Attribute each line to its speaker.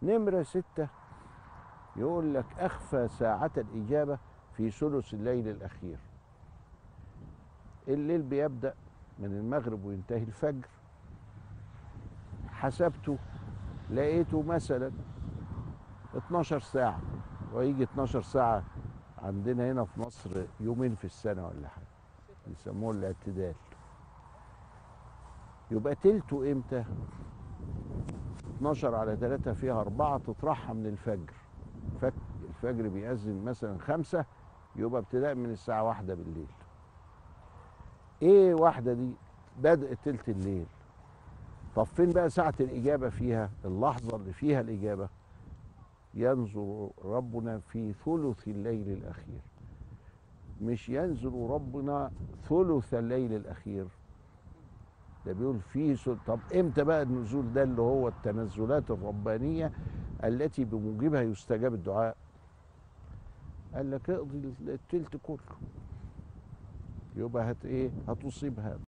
Speaker 1: نمرة ستة يقول لك أخفى ساعة الإجابة في ثلث الليل الأخير الليل بيبدأ من المغرب وينتهي الفجر حسبته لقيته مثلا 12 ساعة ويجي 12 ساعة عندنا هنا في مصر يومين في السنة ولا حاجة يسموه الاعتدال يبقى تلته امتى 12 على 3 فيها أربعة تطرحها من الفجر فك الفجر بيأذن مثلا خمسة يبقى ابتداء من الساعة واحدة بالليل ايه واحدة دي بدء تلت الليل طب فين بقى ساعة الإجابة فيها اللحظة اللي فيها الإجابة ينظر ربنا في ثلث الليل الأخير مش ينزل ربنا ثلث الليل الأخير ده بيقول فيه سل... طب امتى بقى النزول ده اللي هو التنزلات الربانية التي بموجبها يستجاب الدعاء قال لك اقضي التلت كله يبقى هت ايه هتصيب هذا